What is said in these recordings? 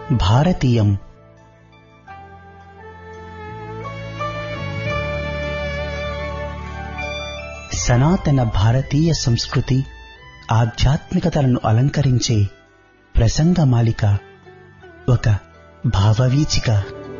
భారతీయం సనాతన భారతీయ సంస్కృతి ఆధ్యాత్మికతలను అలంకరించే ప్రసంగమాలిక ఒక భావవీచిక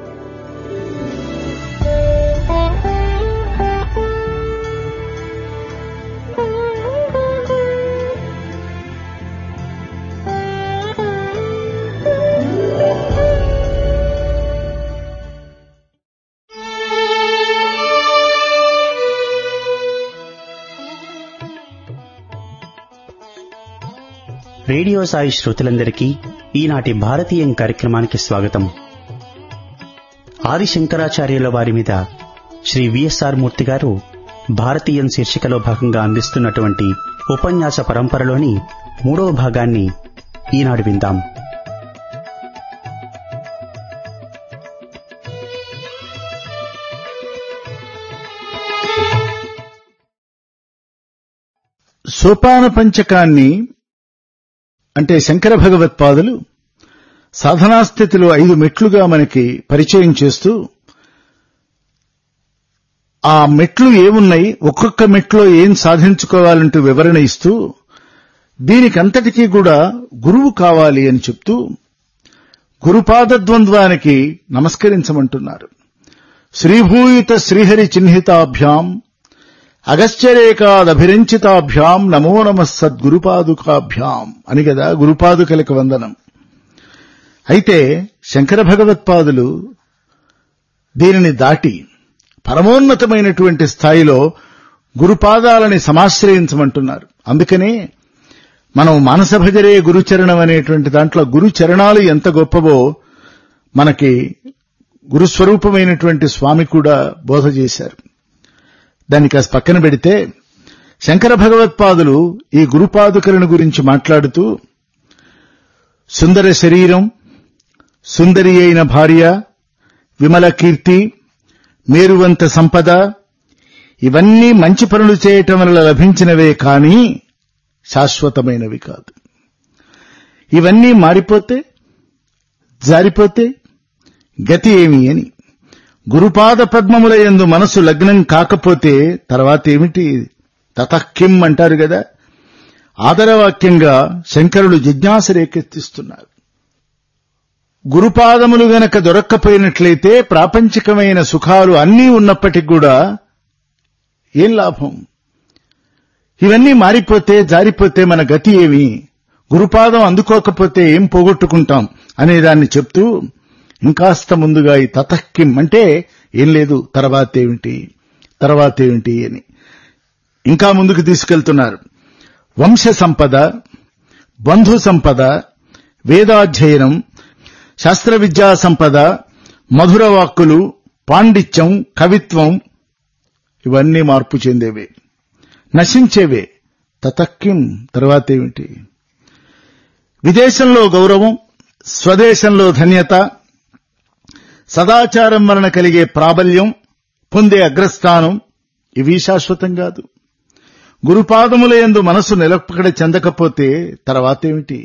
రేడియో సాయి శ్రోతలందరికీ ఈనాటి భారతీయం కార్యక్రమానికి స్వాగతం ఆది శంకరాచార్యుల వారి మీద శ్రీ విఎస్ఆర్ మూర్తి గారు భారతీయం శీర్షికలో భాగంగా అందిస్తున్నటువంటి ఉపన్యాస పరంపరలోని మూడవ భాగాన్ని ఈనాడు విందాం సోపాన పంచకాన్ని అంటే శంకర భగవత్పాదులు సాధనాస్థితిలో ఐదు మెట్లుగా మనకి పరిచయం చేస్తూ ఆ మెట్లు ఏమున్నాయి ఒక్కొక్క మెట్లో ఏం సాధించుకోవాలంటూ వివరణ ఇస్తూ దీనికంతటికీ కూడా గురువు కావాలి అని చెప్తూ గురుపాద ద్వంద్వానికి నమస్కరించమంటున్నారు శ్రీభూయిత శ్రీహరి చిహ్నితాభ్యాం అగశ్చరేకాదభిరంచితాభ్యాం నమో నమ సద్గురుపాదుకాభ్యాం అని కదా గురుపాదుకలకు వందనం అయితే శంకర భగవత్పాదులు దీనిని దాటి పరమోన్నతమైనటువంటి స్థాయిలో గురుపాదాలని సమాశ్రయించమంటున్నారు అందుకనే మనం మానసభజరే గురుచరణం అనేటువంటి దాంట్లో గురుచరణాలు ఎంత గొప్పవో మనకి గురుస్వరూపమైనటువంటి స్వామి కూడా బోధ చేశారు దాన్ని కాస్త పక్కన పెడితే శంకర భగవత్పాదులు ఈ గురుపాదుకలను గురించి మాట్లాడుతూ సుందర శరీరం సుందరి అయిన భార్య విమల కీర్తి మేరువంత సంపద ఇవన్నీ మంచి పనులు చేయటం వల్ల లభించినవే కానీ శాశ్వతమైనవి కాదు ఇవన్నీ మారిపోతే జారిపోతే గతి ఏమి అని గురుపాద పద్మముల యందు మనసు లగ్నం కాకపోతే తర్వాత ఏమిటి తతక్కిం అంటారు కదా ఆదరవాక్యంగా శంకరులు జిజ్ఞాస రేకెత్తిస్తున్నారు గురుపాదములు గనక దొరక్కపోయినట్లయితే ప్రాపంచికమైన సుఖాలు అన్నీ ఉన్నప్పటికి కూడా ఏం లాభం ఇవన్నీ మారిపోతే జారిపోతే మన గతి ఏమి గురుపాదం అందుకోకపోతే ఏం పోగొట్టుకుంటాం అనేదాన్ని చెప్తూ ఇంకాస్త ముందుగా ఈ తతక్కిం అంటే ఏం లేదు తర్వాతేమిటి తర్వాతేమిటి అని ఇంకా ముందుకు తీసుకెళ్తున్నారు వంశ సంపద బంధు సంపద వేదాధ్యయనం శాస్త్ర విద్యా సంపద మధుర వాక్కులు పాండిత్యం కవిత్వం ఇవన్నీ మార్పు చెందేవే నశించేవే తతక్కిం తర్వాతేమిటి విదేశంలో గౌరవం స్వదేశంలో ధన్యత సదాచారం వలన కలిగే ప్రాబల్యం పొందే అగ్రస్థానం ఇవి శాశ్వతం కాదు గురుపాదముల యందు మనసు నిలపకడ చెందకపోతే తర్వాతేమిటి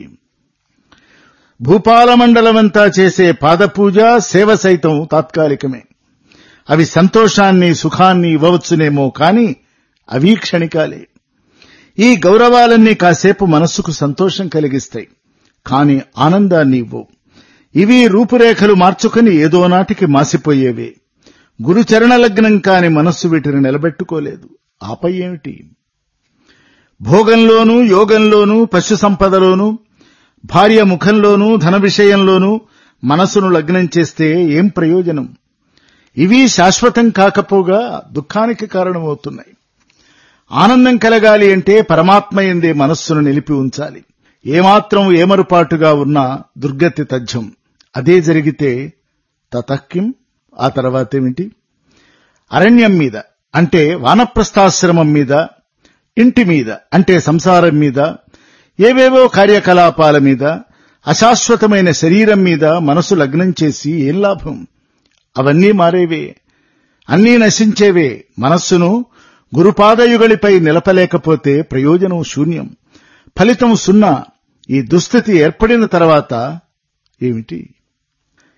భూపాలమండలమంతా చేసే పాదపూజ సేవ సైతం తాత్కాలికమే అవి సంతోషాన్ని సుఖాన్ని ఇవ్వవచ్చునేమో కాని అవి క్షణికాలే ఈ గౌరవాలన్నీ కాసేపు మనస్సుకు సంతోషం కలిగిస్తాయి కాని ఆనందాన్ని ఇవ్వవు ఇవి రూపురేఖలు మార్చుకుని ఏదో నాటికి మాసిపోయేవే గురుచరణ లగ్నం కాని మనస్సు వీటిని నిలబెట్టుకోలేదు ఆపై ఏమిటి భోగంలోనూ యోగంలోనూ పశు సంపదలోనూ భార్య ముఖంలోనూ ధన విషయంలోనూ మనసును లగ్నం చేస్తే ఏం ప్రయోజనం ఇవి శాశ్వతం కాకపోగా దుఃఖానికి కారణమవుతున్నాయి ఆనందం కలగాలి అంటే పరమాత్మ ఎందే మనస్సును నిలిపి ఉంచాలి ఏమాత్రం ఏమరుపాటుగా ఉన్నా దుర్గతి తథ్యం అదే జరిగితే తతక్కిం ఆ తర్వాతేమిటి అరణ్యం మీద అంటే వానప్రస్థాశ్రమం మీద ఇంటి మీద అంటే సంసారం మీద ఏవేవో కార్యకలాపాల మీద అశాశ్వతమైన శరీరం మీద మనసు లగ్నం చేసి ఏం లాభం అవన్నీ మారేవే అన్నీ నశించేవే మనస్సును గురుపాదయుగళిపై నిలపలేకపోతే ప్రయోజనం శూన్యం ఫలితం సున్నా ఈ దుస్థితి ఏర్పడిన తర్వాత ఏమిటి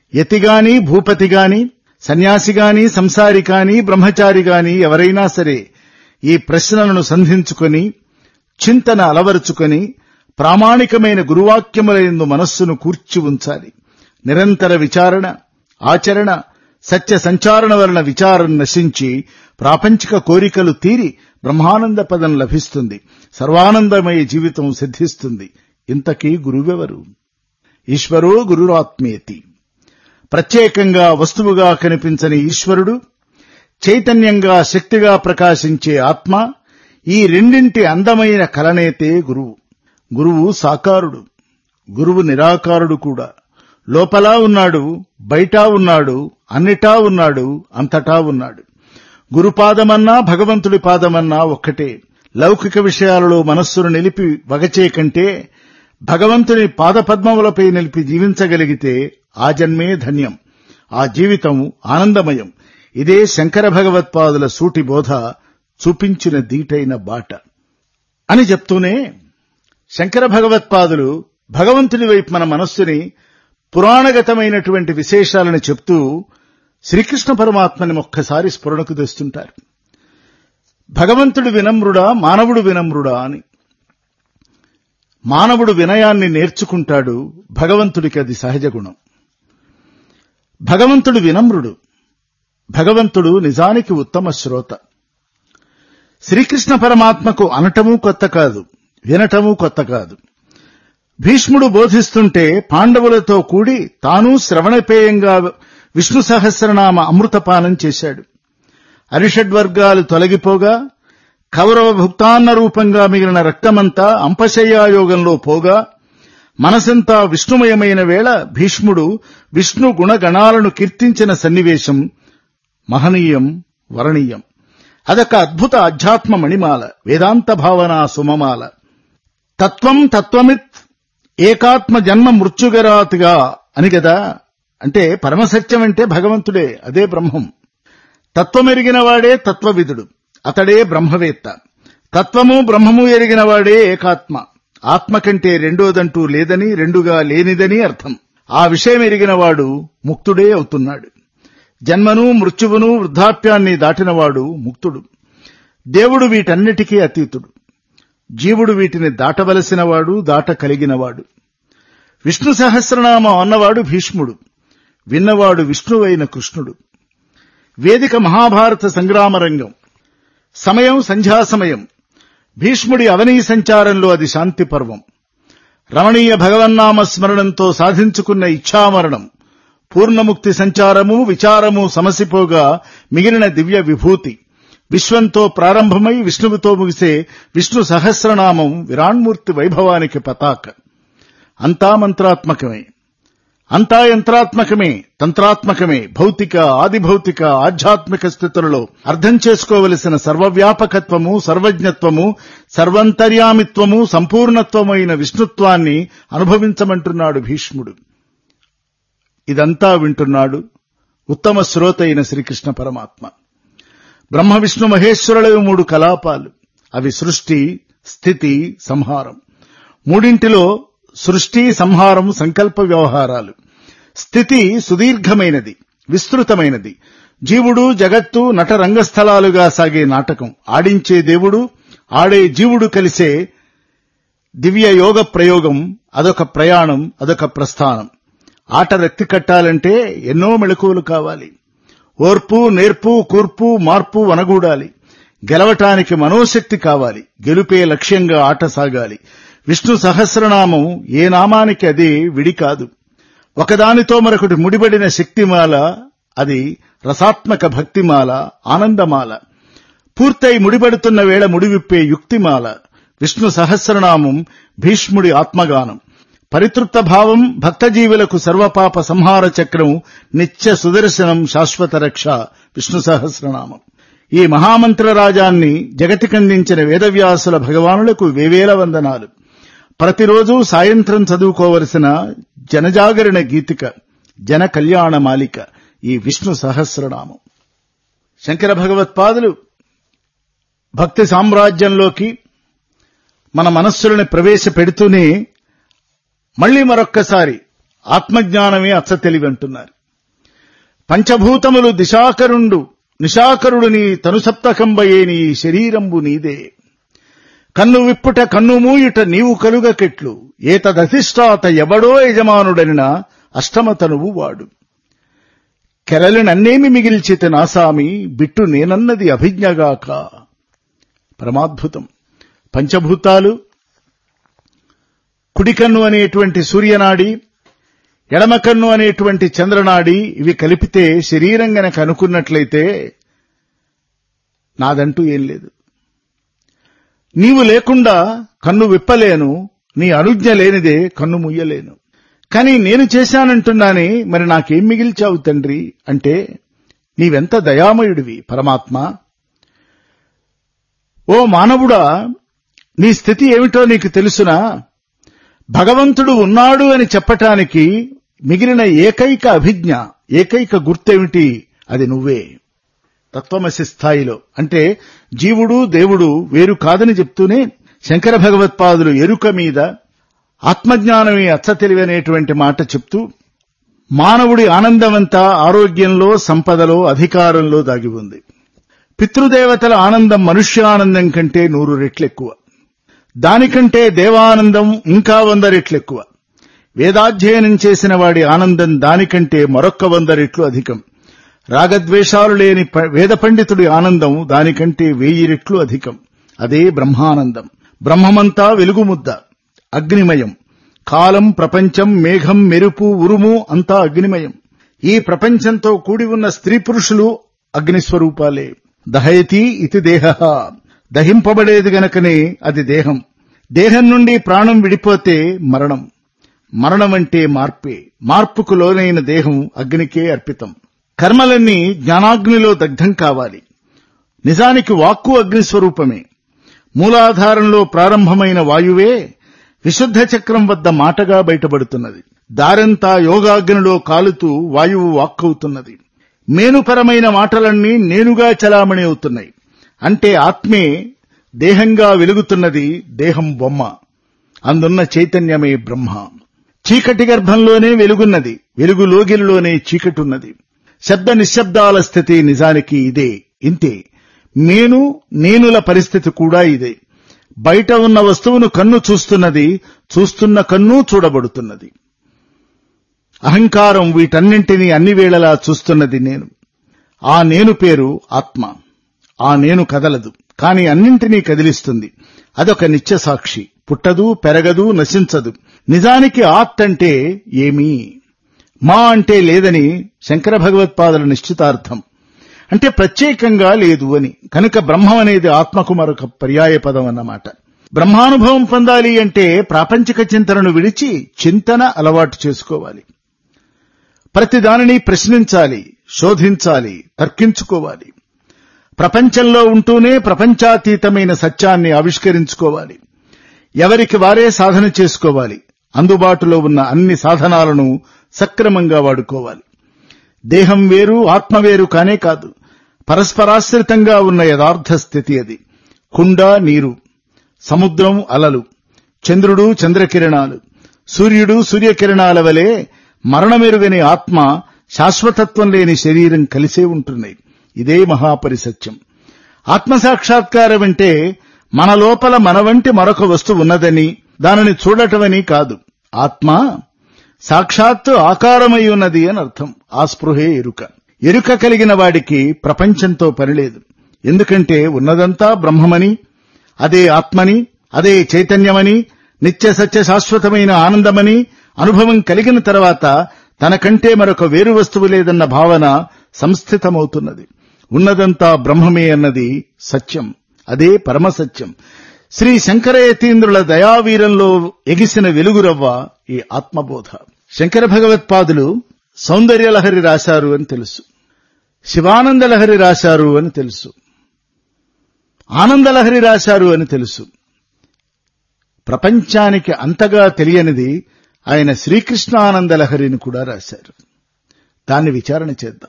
యతిగాని భూపతిగాని సన్యాసిగాని సంసారి కాని బ్రహ్మచారి గాని ఎవరైనా సరే ఈ ప్రశ్నలను సంధించుకొని చింతన అలవరుచుకొని ప్రామాణికమైన గురువాక్యములందు మనస్సును కూర్చి ఉంచాలి నిరంతర విచారణ ఆచరణ సత్య సంచారణ వలన విచారం నశించి ప్రాపంచిక కోరికలు తీరి బ్రహ్మానంద పదం లభిస్తుంది సర్వానందమయ జీవితం సిద్ధిస్తుంది ఇంతకీ గురువెవరు ఈశ్వరో గురురాత్మేతి ప్రత్యేకంగా వస్తువుగా కనిపించని ఈశ్వరుడు చైతన్యంగా శక్తిగా ప్రకాశించే ఆత్మ ఈ రెండింటి అందమైన కలనేతే గురువు గురువు సాకారుడు గురువు నిరాకారుడు కూడా లోపల ఉన్నాడు బయట ఉన్నాడు అన్నిటా ఉన్నాడు అంతటా ఉన్నాడు గురుపాదమన్నా భగవంతుడి పాదమన్నా ఒక్కటే లౌకిక విషయాలలో మనస్సును నిలిపి వగచే కంటే భగవంతుని పాదపద్మములపై నిలిపి జీవించగలిగితే ఆ జన్మే ధన్యం ఆ జీవితం ఆనందమయం ఇదే శంకర భగవత్పాదుల సూటి బోధ చూపించిన దీటైన బాట అని చెప్తూనే శంకర భగవత్పాదులు భగవంతుని వైపు మన మనస్సుని పురాణగతమైనటువంటి విశేషాలను చెప్తూ శ్రీకృష్ణ పరమాత్మని ఒక్కసారి స్ఫురణకు తెస్తుంటారు భగవంతుడు వినమ్రుడా మానవుడు వినమ్రుడా అని మానవుడు వినయాన్ని నేర్చుకుంటాడు భగవంతుడికి అది సహజ గుణం భగవంతుడు వినమ్రుడు భగవంతుడు నిజానికి ఉత్తమ శ్రోత శ్రీకృష్ణ పరమాత్మకు అనటమూ కొత్త కాదు వినటమూ కొత్త కాదు భీష్ముడు బోధిస్తుంటే పాండవులతో కూడి తాను శ్రవణపేయంగా విష్ణు సహస్రనామ అమృతపానం చేశాడు అరిషడ్వర్గాలు తొలగిపోగా కౌరవ భుక్తాన్న రూపంగా మిగిలిన రక్తమంతా అంపశయ్యాయోగంలో పోగా మనసంతా విష్ణుమయమైన వేళ భీష్ముడు విష్ణు గుణగణాలను కీర్తించిన సన్నివేశం మహనీయం వరణీయం అదొక అద్భుత అధ్యాత్మ మణిమాల వేదాంత భావన సుమమాల తత్వం తత్వమిత్ ఏకాత్మ జన్మ మృత్యుగరాతిగా అని కదా అంటే పరమసత్యం అంటే భగవంతుడే అదే బ్రహ్మం తత్వమెరిగిన వాడే తత్వవిదుడు అతడే బ్రహ్మవేత్త తత్వము బ్రహ్మము ఎరిగిన వాడే ఏకాత్మ ఆత్మ కంటే రెండోదంటూ లేదని రెండుగా లేనిదని అర్థం ఆ విషయం ఎరిగినవాడు ముక్తుడే అవుతున్నాడు జన్మను మృత్యువును వృద్ధాప్యాన్ని దాటినవాడు ముక్తుడు దేవుడు వీటన్నిటికీ అతీతుడు జీవుడు వీటిని దాటవలసినవాడు దాట కలిగినవాడు విష్ణు సహస్రనామం అన్నవాడు భీష్ముడు విన్నవాడు విష్ణువైన కృష్ణుడు వేదిక మహాభారత సంగ్రామ రంగం సమయం సంధ్యా సమయం భీష్ముడి అవనీ సంచారంలో అది శాంతి పర్వం రమణీయ భగవన్నామ స్మరణంతో సాధించుకున్న ఇచ్ఛామరణం పూర్ణముక్తి సంచారము విచారము సమసిపోగా మిగిలిన దివ్య విభూతి విశ్వంతో ప్రారంభమై విష్ణువుతో ముగిసే విష్ణు సహస్రనామం విరాణ్మూర్తి వైభవానికి పతాక అంతా మంత్రాత్మకమే అంతా యంత్రాత్మకమే తంత్రాత్మకమే భౌతిక ఆదిభౌతిక ఆధ్యాత్మిక స్థితులలో అర్థం చేసుకోవలసిన సర్వవ్యాపకత్వము సర్వజ్ఞత్వము సర్వంతర్యామిత్వము సంపూర్ణత్వమైన విష్ణుత్వాన్ని అనుభవించమంటున్నాడు భీష్ముడు ఇదంతా వింటున్నాడు ఉత్తమ శ్రోతైన శ్రీకృష్ణ పరమాత్మ బ్రహ్మ విష్ణు మహేశ్వరుల మూడు కలాపాలు అవి సృష్టి స్థితి సంహారం మూడింటిలో సృష్టి సంహారం సంకల్ప వ్యవహారాలు స్థితి సుదీర్ఘమైనది విస్తృతమైనది జీవుడు జగత్తు నట రంగస్థలాలుగా సాగే నాటకం ఆడించే దేవుడు ఆడే జీవుడు కలిసే దివ్య యోగ ప్రయోగం అదొక ప్రయాణం అదొక ప్రస్థానం ఆట రక్తి కట్టాలంటే ఎన్నో మెళకువలు కావాలి ఓర్పు నేర్పు కూర్పు మార్పు వనగూడాలి గెలవటానికి మనోశక్తి కావాలి గెలుపే లక్ష్యంగా ఆట సాగాలి విష్ణు సహస్రనామం ఏ నామానికి అదే విడి కాదు ఒకదానితో మరొకటి ముడిపడిన శక్తిమాల అది రసాత్మక భక్తిమాల ఆనందమాల పూర్తయి ముడిపడుతున్న వేళ ముడివిప్పే యుక్తిమాల విష్ణు సహస్రనామం భీష్ముడి ఆత్మగానం పరితృప్త భావం భక్తజీవులకు సర్వపాప సంహార చక్రం నిత్య సుదర్శనం శాశ్వత రక్ష విష్ణు సహస్రనామం ఈ మహామంత్ర రాజాన్ని జగతికందించిన వేదవ్యాసుల భగవానులకు వేవేల వందనాలు ప్రతిరోజు సాయంత్రం చదువుకోవలసిన జనజాగరణ గీతిక జన కళ్యాణ మాలిక ఈ విష్ణు సహస్రనామం శంకర భగవత్పాదులు భక్తి సామ్రాజ్యంలోకి మన మనస్సులను ప్రవేశపెడుతూనే మళ్లీ మరొక్కసారి ఆత్మజ్ఞానమే అచ్చ తెలివి అంటున్నారు పంచభూతములు దిశాకరుండు నిశాకరుడు నీ తనుసప్తకంబయే నీ శరీరంబు నీదే కన్ను విప్పుట కన్ను మూయుట నీవు కలుగకెట్లు ఏతదధిష్టాత ఎవడో యజమానుడనిన అష్టమ తనువు వాడు కెరలు నన్నేమి మిగిల్చిత నాసామి బిట్టు నేనన్నది అభిజ్ఞగాక పరమాద్భుతం పంచభూతాలు కుడికన్ను అనేటువంటి సూర్యనాడి ఎడమకన్ను అనేటువంటి చంద్రనాడి ఇవి కలిపితే శరీరం గనక అనుకున్నట్లయితే నాదంటూ ఏం లేదు నీవు లేకుండా కన్ను విప్పలేను నీ అనుజ్ఞ లేనిదే కన్ను ముయ్యలేను కానీ నేను చేశానంటున్నానే మరి నాకేం మిగిల్చావు తండ్రి అంటే నీవెంత దయామయుడివి పరమాత్మ ఓ మానవుడా నీ స్థితి ఏమిటో నీకు తెలుసునా భగవంతుడు ఉన్నాడు అని చెప్పటానికి మిగిలిన ఏకైక అభిజ్ఞ ఏకైక గుర్తేమిటి అది నువ్వే తత్వమసి స్థాయిలో అంటే జీవుడు దేవుడు వేరు కాదని చెప్తూనే శంకర భగవత్పాదులు ఎరుక మీద ఆత్మజ్ఞానమే అచ్చ తెలివనేటువంటి మాట చెప్తూ మానవుడి ఆనందమంతా ఆరోగ్యంలో సంపదలో అధికారంలో దాగి ఉంది పితృదేవతల ఆనందం మనుష్యానందం కంటే నూరు రెట్లెక్కువ దానికంటే దేవానందం ఇంకా వంద రెట్లెక్కువ వేదాధ్యయనం చేసిన వాడి ఆనందం దానికంటే మరొక్క వంద రెట్లు అధికం రాగద్వేషాలు లేని ప- వేద పండితుడి ఆనందం దానికంటే వెయ్యి రెట్లు అధికం అదే బ్రహ్మానందం బ్రహ్మమంతా వెలుగుముద్ద అగ్నిమయం కాలం ప్రపంచం మేఘం మెరుపు ఉరుము అంతా అగ్నిమయం ఈ ప్రపంచంతో కూడి ఉన్న స్త్రీ పురుషులు అగ్నిస్వరూపాలే దహయతి ఇతి దేహ దహింపబడేది గనకనే అది దేహం దేహం నుండి ప్రాణం విడిపోతే మరణం మరణం అంటే మార్పే మార్పుకు లోనైన దేహం అగ్నికే అర్పితం కర్మలన్నీ జ్ఞానాగ్నిలో దగ్ధం కావాలి నిజానికి వాక్కు అగ్నిస్వరూపమే మూలాధారంలో ప్రారంభమైన వాయువే విశుద్ధ చక్రం వద్ద మాటగా బయటపడుతున్నది దారంతా యోగాగ్నిలో కాలుతూ వాయువు వాక్కవుతున్నది మేనుపరమైన మాటలన్నీ నేనుగా చలామణి అవుతున్నాయి అంటే ఆత్మే దేహంగా వెలుగుతున్నది దేహం బొమ్మ అందున్న చైతన్యమే బ్రహ్మ చీకటి గర్భంలోనే వెలుగున్నది వెలుగు లోగిలిలోనే చీకటున్నది శబ్ద నిశ్శబ్దాల స్థితి నిజానికి ఇదే ఇంతే నేను నేనుల పరిస్థితి కూడా ఇదే బయట ఉన్న వస్తువును కన్ను చూస్తున్నది చూస్తున్న కన్ను చూడబడుతున్నది అహంకారం వీటన్నింటినీ అన్ని వేళలా చూస్తున్నది నేను ఆ నేను పేరు ఆత్మ ఆ నేను కదలదు కాని అన్నింటినీ కదిలిస్తుంది అదొక నిత్య సాక్షి పుట్టదు పెరగదు నశించదు నిజానికి ఆత్ అంటే ఏమీ మా అంటే లేదని శంకర భగవత్పాదుల నిశ్చితార్థం అంటే ప్రత్యేకంగా లేదు అని కనుక బ్రహ్మం అనేది ఆత్మకు మరొక పర్యాయ పదం అన్నమాట బ్రహ్మానుభవం పొందాలి అంటే ప్రాపంచిక చింతనను విడిచి చింతన అలవాటు చేసుకోవాలి ప్రతి దానిని ప్రశ్నించాలి శోధించాలి తర్కించుకోవాలి ప్రపంచంలో ఉంటూనే ప్రపంచాతీతమైన సత్యాన్ని ఆవిష్కరించుకోవాలి ఎవరికి వారే సాధన చేసుకోవాలి అందుబాటులో ఉన్న అన్ని సాధనాలను సక్రమంగా వాడుకోవాలి దేహం వేరు ఆత్మ వేరు కానే కాదు పరస్పరాశ్రితంగా ఉన్న యథార్థ స్థితి అది కుండ నీరు సముద్రం అలలు చంద్రుడు చంద్రకిరణాలు సూర్యుడు సూర్యకిరణాల వలె మరణమెరుగని ఆత్మ శాశ్వతత్వం లేని శరీరం కలిసే ఉంటున్నాయి ఇదే మహాపరిసత్యం ఆత్మసాక్షాత్కారం అంటే మన లోపల మన వంటి మరొక వస్తువు ఉన్నదని దానిని చూడటమని కాదు ఆత్మ సాక్షాత్తు ఆకారమై ఉన్నది అని అర్థం ఆ స్పృహే ఎరుక ఎరుక కలిగిన వాడికి ప్రపంచంతో పనిలేదు ఎందుకంటే ఉన్నదంతా బ్రహ్మమని అదే ఆత్మని అదే చైతన్యమని నిత్య సత్య శాశ్వతమైన ఆనందమని అనుభవం కలిగిన తర్వాత తనకంటే మరొక వేరు వస్తువు లేదన్న భావన సంస్థితమవుతున్నది ఉన్నదంతా బ్రహ్మమే అన్నది సత్యం అదే పరమసత్యం శ్రీ శంకరయతీంద్రుల దయావీరంలో ఎగిసిన వెలుగురవ్వ ఈ ఆత్మబోధ శంకర భగవత్పాదులు సౌందర్యలహరి రాశారు అని తెలుసు శివానందలహరి రాశారు అని తెలుసు ఆనందలహరి రాశారు అని తెలుసు ప్రపంచానికి అంతగా తెలియనిది ఆయన శ్రీకృష్ణానందలహరిని కూడా రాశారు దాన్ని విచారణ చేద్దాం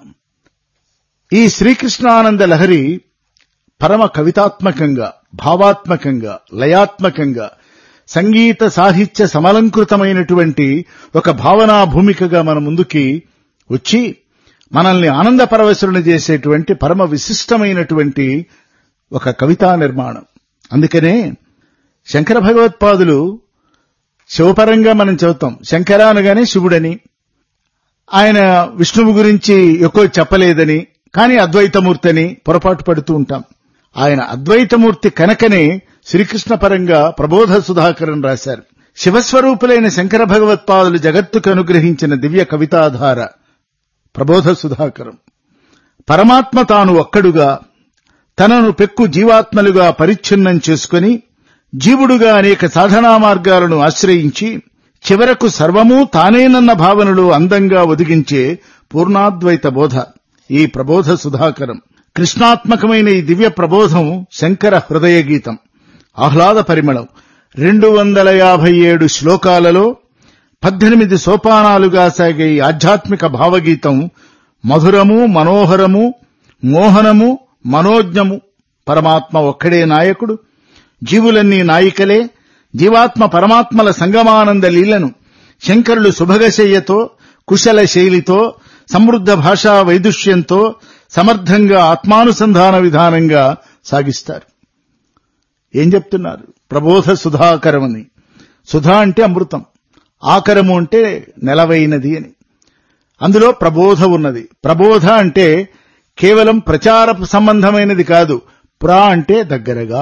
ఈ శ్రీకృష్ణానంద లహరి పరమ కవితాత్మకంగా భావాత్మకంగా లయాత్మకంగా సంగీత సాహిత్య సమలంకృతమైనటువంటి ఒక భావనా భూమికగా మన ముందుకి వచ్చి మనల్ని ఆనంద పరవశులను చేసేటువంటి పరమ విశిష్టమైనటువంటి ఒక కవితా నిర్మాణం అందుకనే శంకర భగవత్పాదులు శివపరంగా మనం చెబుతాం శంకర అనగానే శివుడని ఆయన విష్ణువు గురించి ఎక్కువ చెప్పలేదని కానీ అద్వైతమూర్తి అని పొరపాటు పడుతూ ఉంటాం ఆయన అద్వైతమూర్తి కనుకనే శ్రీకృష్ణ పరంగా ప్రబోధ సుధాకరన్ రాశారు శివస్వరూపులైన శంకర భగవత్పాదులు జగత్తుకు అనుగ్రహించిన దివ్య కవితాధార ప్రబోధ సుధాకరం పరమాత్మ తాను ఒక్కడుగా తనను పెక్కు జీవాత్మలుగా పరిచ్ఛిన్నం చేసుకుని జీవుడుగా అనేక సాధనా మార్గాలను ఆశ్రయించి చివరకు సర్వమూ తానేనన్న భావనలో అందంగా ఒదిగించే పూర్ణాద్వైత బోధ ఈ ప్రబోధ సుధాకరం కృష్ణాత్మకమైన ఈ దివ్య ప్రబోధం శంకర హృదయ గీతం ఆహ్లాద పరిమళం రెండు వందల యాభై ఏడు శ్లోకాలలో పద్దెనిమిది సోపానాలుగా సాగే ఈ ఆధ్యాత్మిక భావగీతం మధురము మనోహరము మోహనము మనోజ్ఞము పరమాత్మ ఒక్కడే నాయకుడు జీవులన్నీ నాయికలే జీవాత్మ పరమాత్మల సంగమానంద లీలను శంకరులు సుభగశయ్యతో కుశల శైలితో సమృద్ధ భాషా వైదుష్యంతో సమర్థంగా ఆత్మానుసంధాన విధానంగా సాగిస్తారు ఏం చెప్తున్నారు ప్రబోధ సుధాకరమని సుధా అంటే అమృతం ఆకరము అంటే నెలవైనది అని అందులో ప్రబోధ ఉన్నది ప్రబోధ అంటే కేవలం ప్రచార సంబంధమైనది కాదు ప్ర అంటే దగ్గరగా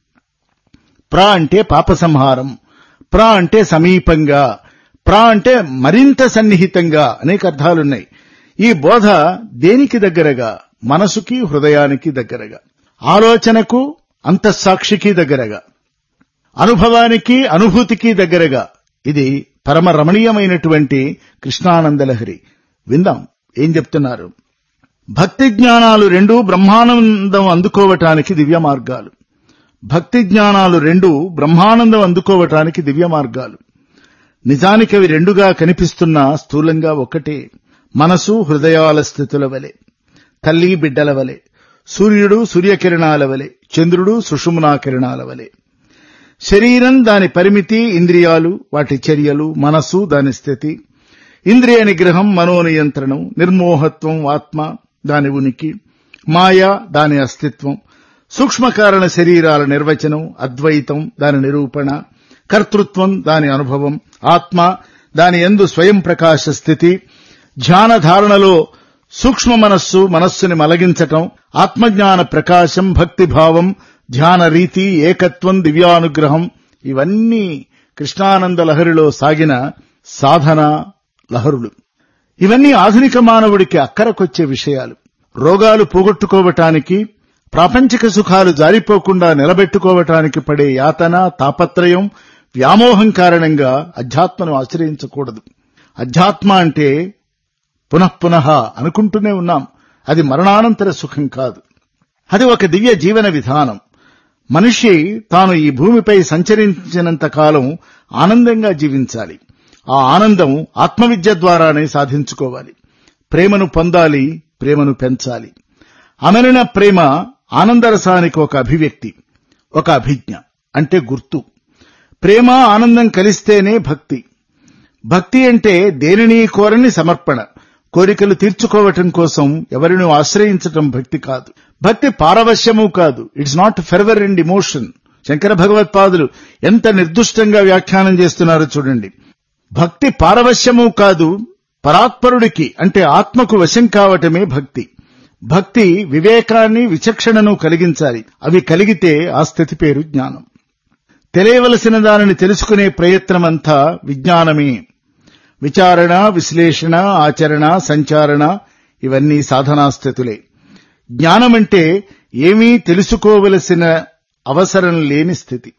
ప్ర అంటే పాప సంహారం ప్ర అంటే సమీపంగా ప్ర అంటే మరింత సన్నిహితంగా అనేక అర్థాలున్నాయి ఈ బోధ దేనికి దగ్గరగా మనసుకి హృదయానికి దగ్గరగా ఆలోచనకు అంతఃసాక్షికి దగ్గరగా అనుభవానికి అనుభూతికి దగ్గరగా ఇది పరమ రమణీయమైనటువంటి కృష్ణానందలహరి విందాం ఏం చెప్తున్నారు భక్తి జ్ఞానాలు రెండూ బ్రహ్మానందం అందుకోవటానికి దివ్య మార్గాలు భక్తి జ్ఞానాలు రెండూ బ్రహ్మానందం అందుకోవటానికి దివ్య మార్గాలు నిజానికి అవి రెండుగా కనిపిస్తున్నా స్థూలంగా ఒకటే మనసు హృదయాల స్థితుల వలె తల్లి బిడ్డల వలె సూర్యుడు సూర్యకిరణాల వలె చంద్రుడు సుషుమ్నా కిరణాల వలె శరీరం దాని పరిమితి ఇంద్రియాలు వాటి చర్యలు మనస్సు దాని స్థితి ఇంద్రియ నిగ్రహం మనోనియంత్రణం నిర్మోహత్వం ఆత్మ దాని ఉనికి మాయ దాని అస్తిత్వం సూక్ష్మకారణ శరీరాల నిర్వచనం అద్వైతం దాని నిరూపణ కర్తృత్వం దాని అనుభవం ఆత్మ దాని ఎందు స్వయం ప్రకాశ స్థితి ధ్యాన ధారణలో సూక్ష్మ మనస్సు మనస్సుని మలగించటం ఆత్మజ్ఞాన ప్రకాశం భక్తిభావం ధ్యాన రీతి ఏకత్వం దివ్యానుగ్రహం ఇవన్నీ కృష్ణానంద లహరిలో సాగిన సాధన లహరులు ఇవన్నీ ఆధునిక మానవుడికి అక్కరకొచ్చే విషయాలు రోగాలు పోగొట్టుకోవటానికి ప్రాపంచిక సుఖాలు జారిపోకుండా నిలబెట్టుకోవటానికి పడే యాతన తాపత్రయం వ్యామోహం కారణంగా అధ్యాత్మను ఆశ్రయించకూడదు అధ్యాత్మ అంటే పునఃపునః అనుకుంటూనే ఉన్నాం అది మరణానంతర సుఖం కాదు అది ఒక దివ్య జీవన విధానం మనిషి తాను ఈ భూమిపై సంచరించినంత కాలం ఆనందంగా జీవించాలి ఆ ఆనందం ఆత్మవిద్య ద్వారానే సాధించుకోవాలి ప్రేమను పొందాలి ప్రేమను పెంచాలి అమరిన ప్రేమ ఆనందరసానికి ఒక అభివ్యక్తి ఒక అభిజ్ఞ అంటే గుర్తు ప్రేమ ఆనందం కలిస్తేనే భక్తి భక్తి అంటే దేనిని కోరని సమర్పణ కోరికలు తీర్చుకోవటం కోసం ఎవరిని ఆశ్రయించటం భక్తి కాదు భక్తి పారవశ్యము కాదు it's not fervour and emotion Shankara భగవత్పాదులు ఎంత నిర్దుష్టంగా వ్యాఖ్యానం చేస్తున్నారో చూడండి భక్తి పారవశ్యము కాదు పరాత్పరుడికి అంటే ఆత్మకు వశం కావటమే భక్తి భక్తి వివేకాన్ని విచక్షణను కలిగించాలి అవి కలిగితే ఆ స్థితి పేరు జ్ఞానం తెలియవలసిన దానిని తెలుసుకునే ప్రయత్నమంతా విజ్ఞానమే విచారణ విశ్లేషణ ఆచరణ సంచారణ ఇవన్నీ సాధనా స్థితులే జ్ఞానమంటే ఏమీ తెలుసుకోవలసిన అవసరం లేని స్థితి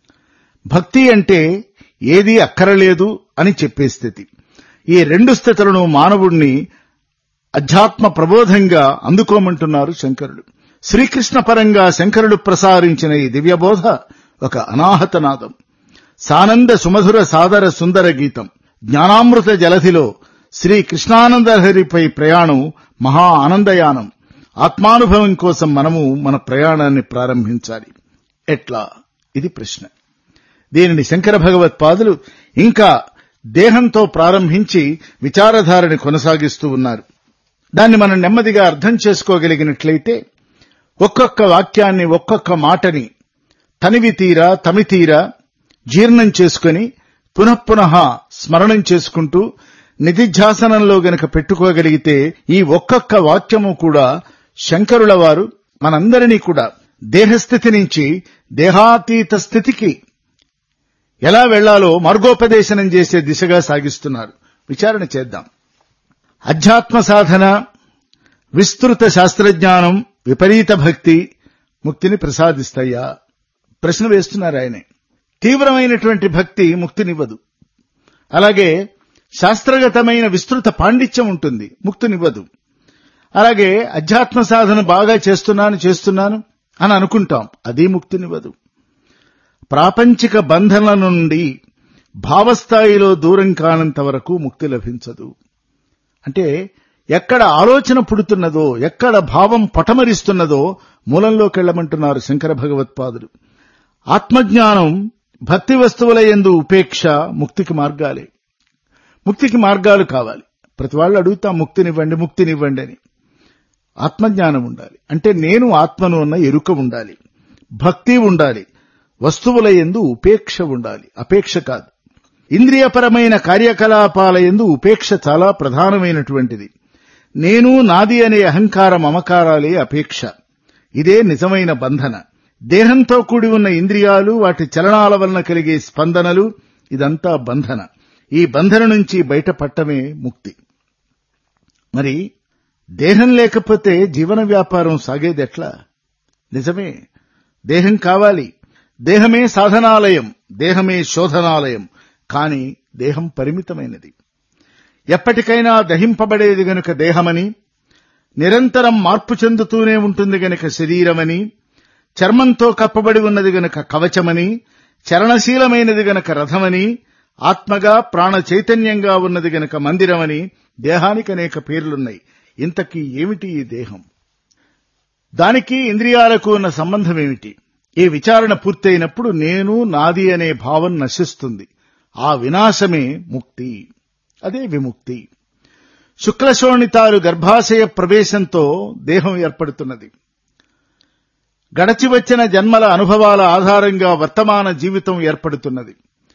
భక్తి అంటే ఏదీ అక్కరలేదు అని చెప్పే స్థితి ఈ రెండు స్థితులను మానవుణ్ణి అధ్యాత్మ ప్రబోధంగా అందుకోమంటున్నారు శంకరుడు శ్రీకృష్ణ పరంగా శంకరుడు ప్రసారించిన ఈ దివ్యబోధ ఒక అనాహతనాదం సానంద సుమధుర సాదర సుందర గీతం జ్ఞానామృత జలధిలో శ్రీ కృష్ణానందహరిపై ప్రయాణం మహా ఆనందయానం ఆత్మానుభవం కోసం మనము మన ప్రయాణాన్ని ప్రారంభించాలి ఎట్లా ఇది ప్రశ్న దీనిని శంకర భగవత్పాదులు ఇంకా దేహంతో ప్రారంభించి విచారధారని కొనసాగిస్తూ ఉన్నారు దాన్ని మనం నెమ్మదిగా అర్థం చేసుకోగలిగినట్లయితే ఒక్కొక్క వాక్యాన్ని ఒక్కొక్క మాటని తనివి తీరా తమితీరా జీర్ణం చేసుకుని పునఃపునః స్మరణం చేసుకుంటూ నిధిధ్యాసనంలో గనక పెట్టుకోగలిగితే ఈ ఒక్కొక్క వాక్యము కూడా శంకరుల వారు మనందరినీ కూడా దేహస్థితి నుంచి దేహాతీత స్థితికి ఎలా వెళ్లాలో మార్గోపదేశనం చేసే దిశగా సాగిస్తున్నారు విచారణ చేద్దాం అధ్యాత్మ సాధన విస్తృత శాస్త్రజ్ఞానం విపరీత భక్తి ముక్తిని ప్రసాదిస్తాయా ప్రశ్న వేస్తున్నారు ఆయనే తీవ్రమైనటువంటి భక్తి ముక్తినివ్వదు అలాగే శాస్త్రగతమైన విస్తృత పాండిత్యం ఉంటుంది ముక్తినివ్వదు అలాగే అధ్యాత్మ సాధన బాగా చేస్తున్నాను చేస్తున్నాను అని అనుకుంటాం అది ముక్తినివ్వదు ప్రాపంచిక బంధనల నుండి భావస్థాయిలో దూరం కానంత వరకు ముక్తి లభించదు అంటే ఎక్కడ ఆలోచన పుడుతున్నదో ఎక్కడ భావం పొటమరిస్తున్నదో మూలంలోకి వెళ్ళమంటున్నారు శంకర భగవత్పాదులు ఆత్మజ్ఞానం భక్తి వస్తువుల ఎందు ఉపేక్ష ముక్తికి మార్గాలే ముక్తికి మార్గాలు కావాలి ప్రతి వాళ్ళు అడుగుతాం ముక్తినివ్వండి ముక్తినివ్వండి అని ఆత్మజ్ఞానం ఉండాలి అంటే నేను ఆత్మను అన్న ఎరుక ఉండాలి భక్తి ఉండాలి వస్తువుల ఎందు ఉపేక్ష ఉండాలి అపేక్ష కాదు ఇంద్రియపరమైన కార్యకలాపాల ఎందు ఉపేక్ష చాలా ప్రధానమైనటువంటిది నేను నాది అనే అహంకార మమకారాలే అపేక్ష ఇదే నిజమైన బంధన దేహంతో కూడి ఉన్న ఇంద్రియాలు వాటి చలనాల వలన కలిగే స్పందనలు ఇదంతా బంధన ఈ బంధన నుంచి బయటపట్టమే ముక్తి మరి దేహం లేకపోతే జీవన వ్యాపారం సాగేది ఎట్లా నిజమే దేహం కావాలి దేహమే సాధనాలయం దేహమే శోధనాలయం కాని దేహం పరిమితమైనది ఎప్పటికైనా దహింపబడేది గనుక దేహమని నిరంతరం మార్పు చెందుతూనే ఉంటుంది గనుక శరీరమని చర్మంతో కప్పబడి ఉన్నది గనుక కవచమని చరణశీలమైనది గనక రథమని ఆత్మగా ప్రాణ చైతన్యంగా ఉన్నది గనక మందిరమని దేహానికి అనేక పేర్లున్నాయి ఇంతకీ ఏమిటి ఈ దేహం దానికి ఇంద్రియాలకు ఉన్న సంబంధం ఏమిటి ఈ విచారణ పూర్తయినప్పుడు నేను నాది అనే భావం నశిస్తుంది ఆ వినాశమే ముక్తి అదే విముక్తి శుక్లశోణితాలు గర్భాశయ ప్రవేశంతో దేహం ఏర్పడుతున్నది గడచి వచ్చిన జన్మల అనుభవాల ఆధారంగా వర్తమాన జీవితం ఏర్పడుతున్నది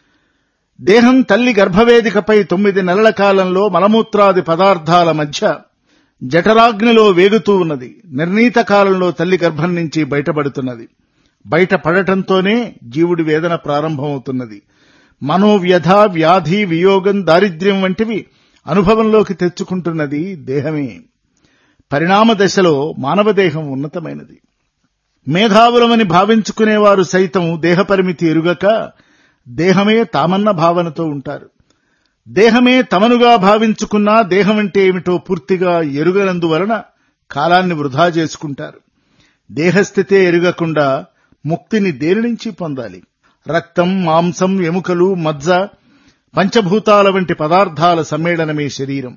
దేహం తల్లి గర్భవేదికపై తొమ్మిది నెలల కాలంలో మలమూత్రాది పదార్థాల మధ్య జఠరాగ్నిలో వేగుతూ ఉన్నది నిర్ణీత కాలంలో తల్లి గర్భం నుంచి బయటపడుతున్నది బయట పడటంతోనే జీవుడి వేదన ప్రారంభమవుతున్నది మనోవ్యధ వ్యాధి వియోగం దారిద్ర్యం వంటివి అనుభవంలోకి తెచ్చుకుంటున్నది దేహమే పరిణామ దశలో మానవ దేహం ఉన్నతమైనది మేధావులమని భావించుకునేవారు సైతం దేహ పరిమితి ఎరుగక దేహమే తామన్న భావనతో ఉంటారు దేహమే తమనుగా భావించుకున్నా దేహం అంటే ఏమిటో పూర్తిగా ఎరుగనందువలన కాలాన్ని వృధా చేసుకుంటారు దేహస్థితే ఎరుగకుండా ముక్తిని దేని నుంచి పొందాలి రక్తం మాంసం ఎముకలు మజ్జ పంచభూతాల వంటి పదార్థాల సమ్మేళనమే శరీరం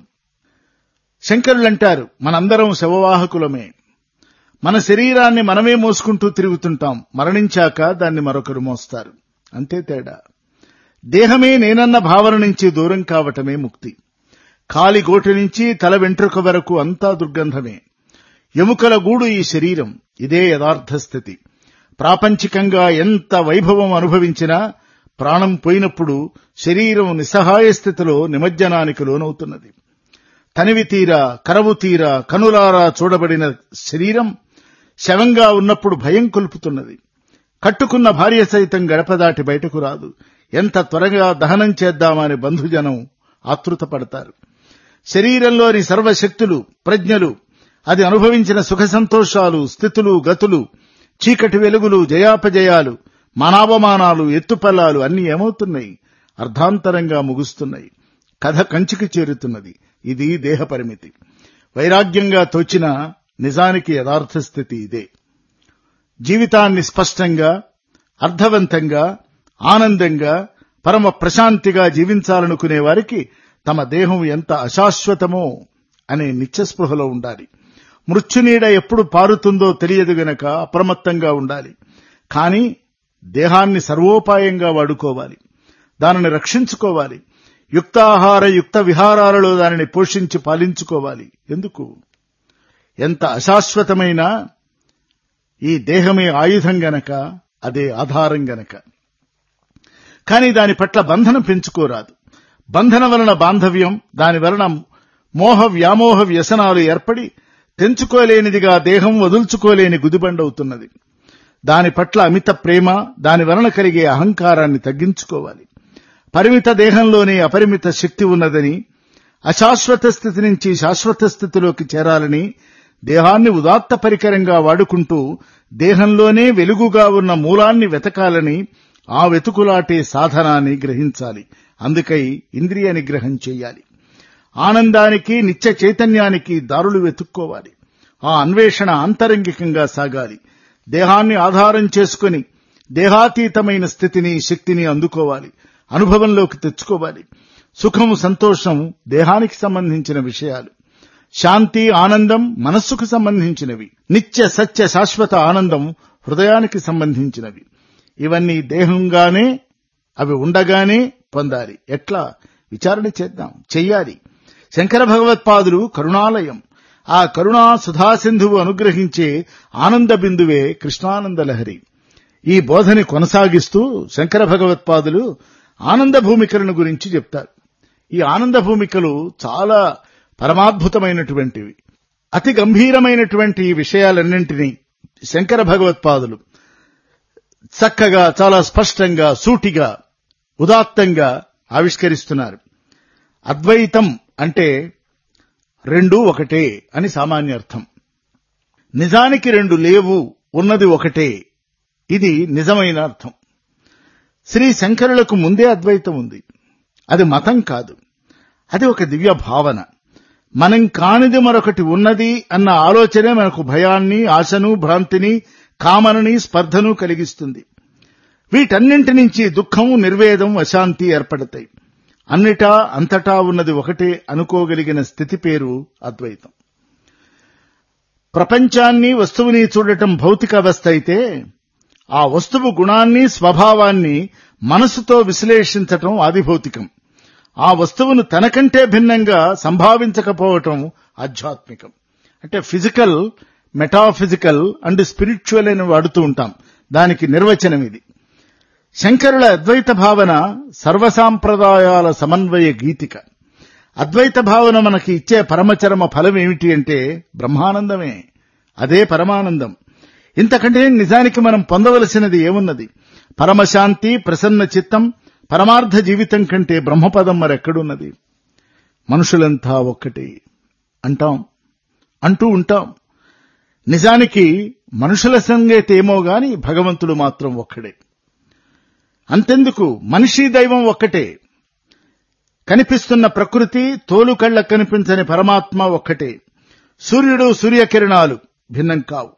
శంకరులంటారు మనందరం శవవాహకులమే మన శరీరాన్ని మనమే మోసుకుంటూ తిరుగుతుంటాం మరణించాక దాన్ని మరొకరు మోస్తారు అంతే తేడా దేహమే నేనన్న భావన నుంచి దూరం కావటమే ముక్తి కాలి గోటి నుంచి తల వెంట్రుక వరకు అంతా దుర్గంధమే ఎముకల గూడు ఈ శరీరం ఇదే యథార్థ స్థితి ప్రాపంచికంగా ఎంత వైభవం అనుభవించినా ప్రాణం పోయినప్పుడు శరీరం నిస్సహాయ స్థితిలో నిమజ్జనానికి లోనవుతున్నది తనివి తీరా కరవు తీరా కనులారా చూడబడిన శరీరం శవంగా ఉన్నప్పుడు భయం కొల్పుతున్నది కట్టుకున్న భార్య సైతం గడప దాటి బయటకు రాదు ఎంత త్వరగా దహనం చేద్దామని బంధుజనం ఆతృతపడతారు శరీరంలోని సర్వశక్తులు ప్రజ్ఞలు అది అనుభవించిన సుఖ సంతోషాలు స్థితులు గతులు చీకటి వెలుగులు జయాపజయాలు మానావమానాలు ఎత్తుపల్లాలు అన్నీ ఏమవుతున్నాయి అర్ధాంతరంగా ముగుస్తున్నాయి కథ కంచికి చేరుతున్నది ఇది దేహ పరిమితి వైరాగ్యంగా తోచిన నిజానికి యథార్థ స్థితి ఇదే జీవితాన్ని స్పష్టంగా అర్థవంతంగా ఆనందంగా పరమ ప్రశాంతిగా జీవించాలనుకునే వారికి తమ దేహం ఎంత అశాశ్వతమో అనే నిత్యస్పృహలో ఉండాలి మృత్యునీడ ఎప్పుడు పారుతుందో తెలియదు గనక అప్రమత్తంగా ఉండాలి కానీ దేహాన్ని సర్వోపాయంగా వాడుకోవాలి దానిని రక్షించుకోవాలి యుక్తాహార యుక్త విహారాలలో దానిని పోషించి పాలించుకోవాలి ఎందుకు ఎంత అశాశ్వతమైన ఈ దేహమే ఆయుధం గనక అదే ఆధారం గనక కానీ దాని పట్ల బంధనం పెంచుకోరాదు బంధన వలన బాంధవ్యం దాని వలన మోహ వ్యామోహ వ్యసనాలు ఏర్పడి తెంచుకోలేనిదిగా దేహం వదుల్చుకోలేని గుదిబండవుతున్నది దాని పట్ల అమిత ప్రేమ దాని వలన కలిగే అహంకారాన్ని తగ్గించుకోవాలి పరిమిత దేహంలోనే అపరిమిత శక్తి ఉన్నదని అశాశ్వత స్థితి నుంచి శాశ్వత స్థితిలోకి చేరాలని దేహాన్ని ఉదాత్త పరికరంగా వాడుకుంటూ దేహంలోనే వెలుగుగా ఉన్న మూలాన్ని వెతకాలని ఆ వెతుకులాటే సాధనాన్ని గ్రహించాలి అందుకై ఇంద్రియ నిగ్రహం చేయాలి ఆనందానికి నిత్య చైతన్యానికి దారులు వెతుక్కోవాలి ఆ అన్వేషణ ఆంతరంగికంగా సాగాలి దేహాన్ని ఆధారం చేసుకుని దేహాతీతమైన స్థితిని శక్తిని అందుకోవాలి అనుభవంలోకి తెచ్చుకోవాలి సుఖం సంతోషం దేహానికి సంబంధించిన విషయాలు శాంతి ఆనందం మనస్సుకు సంబంధించినవి నిత్య సత్య శాశ్వత ఆనందం హృదయానికి సంబంధించినవి ఇవన్నీ దేహంగానే అవి ఉండగానే పొందాలి ఎట్లా విచారణ చేద్దాం చెయ్యాలి శంకర భగవత్పాదులు కరుణాలయం ఆ కరుణా సుధాసింధువు అనుగ్రహించే ఆనంద బిందువే కృష్ణానంద లహరి ఈ బోధని కొనసాగిస్తూ శంకర భగవత్పాదులు ఆనంద భూమికలను గురించి చెప్తారు ఈ ఆనంద భూమికలు చాలా పరమాద్భుతమైనటువంటివి అతి గంభీరమైనటువంటి ఈ విషయాలన్నింటినీ శంకర భగవత్పాదులు చక్కగా చాలా స్పష్టంగా సూటిగా ఉదాత్తంగా ఆవిష్కరిస్తున్నారు అద్వైతం అంటే రెండు ఒకటే అని సామాన్య అర్థం నిజానికి రెండు లేవు ఉన్నది ఒకటే ఇది నిజమైన అర్థం శ్రీ శంకరులకు ముందే అద్వైతం ఉంది అది మతం కాదు అది ఒక దివ్య భావన మనం కానిది మరొకటి ఉన్నది అన్న ఆలోచనే మనకు భయాన్ని ఆశను భ్రాంతిని కామనని స్పర్ధను కలిగిస్తుంది వీటన్నింటి నుంచి దుఃఖం నిర్వేదం అశాంతి ఏర్పడతాయి అన్నిటా అంతటా ఉన్నది ఒకటే అనుకోగలిగిన స్థితి పేరు అద్వైతం ప్రపంచాన్ని వస్తువుని చూడటం భౌతిక అవస్థ అయితే ఆ వస్తువు గుణాన్ని స్వభావాన్ని మనసుతో విశ్లేషించటం ఆదిభౌతికం ఆ వస్తువును తనకంటే భిన్నంగా సంభావించకపోవటం ఆధ్యాత్మికం అంటే ఫిజికల్ మెటాఫిజికల్ అండ్ స్పిరిచువల్ అని వాడుతూ ఉంటాం దానికి నిర్వచనం ఇది శంకరుల అద్వైత భావన సర్వసాంప్రదాయాల సమన్వయ గీతిక అద్వైత భావన మనకి ఇచ్చే పరమచరమ ఫలం ఏమిటి అంటే బ్రహ్మానందమే అదే పరమానందం ఇంతకంటే నిజానికి మనం పొందవలసినది ఏమున్నది పరమశాంతి ప్రసన్న చిత్తం పరమార్థ జీవితం కంటే బ్రహ్మపదం మరెక్కడున్నది మనుషులంతా ఒక్కటే అంటాం అంటూ ఉంటాం నిజానికి మనుషుల సంగతి ఏమో గాని భగవంతుడు మాత్రం ఒక్కడే అంతెందుకు మనిషి దైవం ఒక్కటే కనిపిస్తున్న ప్రకృతి తోలు కళ్ళకు కనిపించని పరమాత్మ ఒక్కటే సూర్యుడు సూర్యకిరణాలు భిన్నం కావు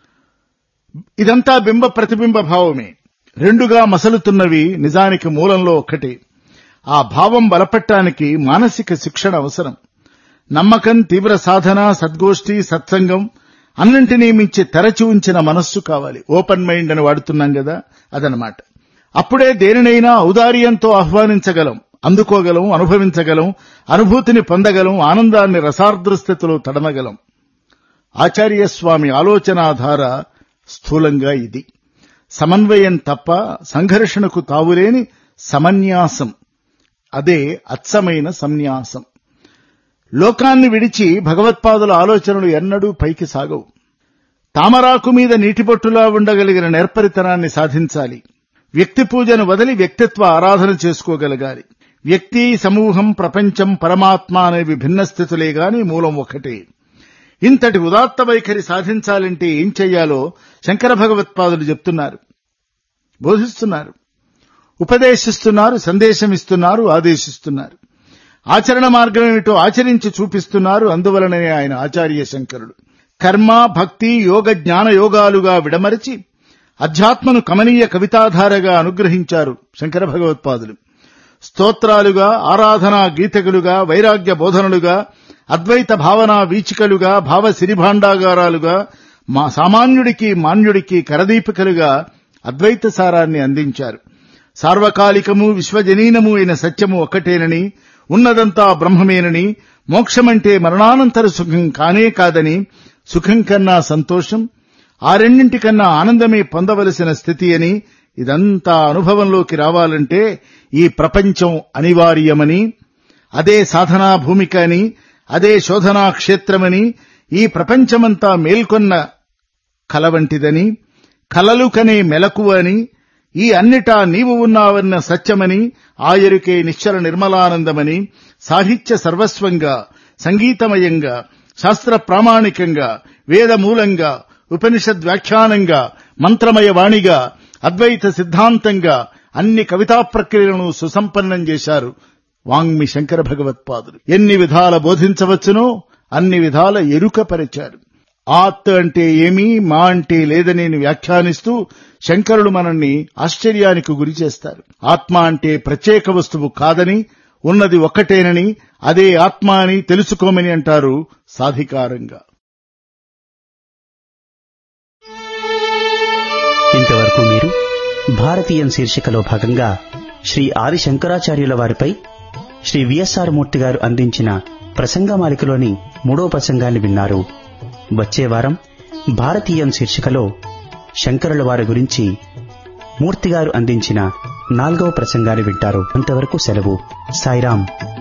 ఇదంతా బింబ ప్రతిబింబ భావమే రెండుగా మసలుతున్నవి నిజానికి మూలంలో ఒక్కటే ఆ భావం బలపట్టానికి మానసిక శిక్షణ అవసరం నమ్మకం తీవ్ర సాధన సద్గోష్ఠి సత్సంగం అన్నింటినీ మించి తెరచి ఉంచిన మనస్సు కావాలి ఓపెన్ మైండ్ అని వాడుతున్నాం కదా అదనమాట అప్పుడే దేనినైనా ఔదార్యంతో ఆహ్వానించగలం అందుకోగలం అనుభవించగలం అనుభూతిని పొందగలం ఆనందాన్ని రసార్ద్ర స్థితిలో తడమగలం ఆచార్య స్వామి ఆలోచనాధార స్థూలంగా ఇది సమన్వయం తప్ప సంఘర్షణకు తావులేని సమన్యాసం అదే అచ్చమైన సన్యాసం లోకాన్ని విడిచి భగవత్పాదుల ఆలోచనలు ఎన్నడూ పైకి సాగవు తామరాకు మీద నీటిబొట్టులా ఉండగలిగిన నేర్పరితనాన్ని సాధించాలి వ్యక్తి పూజను వదిలి వ్యక్తిత్వ ఆరాధన చేసుకోగలగాలి వ్యక్తి సమూహం ప్రపంచం పరమాత్మ అనేవి భిన్న స్థితులే గాని మూలం ఒకటే ఇంతటి ఉదాత్త వైఖరి సాధించాలంటే ఏం చెయ్యాలో శంకర భగవత్పాదులు చెప్తున్నారు బోధిస్తున్నారు ఉపదేశిస్తున్నారు సందేశం ఇస్తున్నారు ఆదేశిస్తున్నారు ఆచరణ మార్గం ఏమిటో ఆచరించి చూపిస్తున్నారు అందువలననే ఆయన ఆచార్య శంకరుడు కర్మ భక్తి యోగ జ్ఞాన యోగాలుగా విడమరిచి అధ్యాత్మను కమనీయ కవితాధారగా అనుగ్రహించారు శంకర భగవత్పాదులు స్తోత్రాలుగా ఆరాధనా గీతకులుగా వైరాగ్య బోధనలుగా అద్వైత భావనా వీచికలుగా భావ సిరిభాండాగారాలుగా మా సామాన్యుడికి మాన్యుడికి కరదీపికలుగా అద్వైత సారాన్ని అందించారు సార్వకాలికము విశ్వజనీనము అయిన సత్యము ఒక్కటేనని ఉన్నదంతా బ్రహ్మమేనని మోక్షమంటే మరణానంతర సుఖం కానే కాదని సుఖం కన్నా సంతోషం ఆ రెండింటికన్నా ఆనందమే పొందవలసిన స్థితి అని ఇదంతా అనుభవంలోకి రావాలంటే ఈ ప్రపంచం అనివార్యమని అదే సాధనా భూమిక అని అదే శోధనా క్షేత్రమని ఈ ప్రపంచమంతా మేల్కొన్న కల వంటిదని కలలు కనే మెలకువ అని ఈ అన్నిటా నీవు ఉన్నావన్న సత్యమని ఆయరుకే నిశ్చల నిర్మలానందమని సాహిత్య సర్వస్వంగా సంగీతమయంగా శాస్త్ర ప్రామాణికంగా వేదమూలంగా ఉపనిషద్ వ్యాఖ్యానంగా మంత్రమయ వాణిగా అద్వైత సిద్ధాంతంగా అన్ని కవితా ప్రక్రియలను సుసంపన్నం చేశారు వాంగ్మి శంకర భగవత్పాదులు ఎన్ని విధాల బోధించవచ్చునో అన్ని విధాల ఎరుకపరిచారు ఆత్ అంటే ఏమీ మా అంటే లేదనేని వ్యాఖ్యానిస్తూ శంకరులు మనల్ని ఆశ్చర్యానికి గురి చేస్తారు ఆత్మ అంటే ప్రత్యేక వస్తువు కాదని ఉన్నది ఒక్కటేనని అదే ఆత్మ అని తెలుసుకోమని అంటారు సాధికారంగా ఇంతవరకు మీరు భారతీయం శీర్షికలో భాగంగా శ్రీ ఆది శంకరాచార్యుల వారిపై శ్రీ విఎస్ఆర్ మూర్తి గారు అందించిన ప్రసంగమాలికలోని మూడో ప్రసంగాన్ని విన్నారు వచ్చే వారం భారతీయం శీర్షికలో శంకరుల వారి గురించి మూర్తి గారు అందించిన నాలుగవ ప్రసంగాన్ని వింటారు అంతవరకు సెలవు సాయిరాం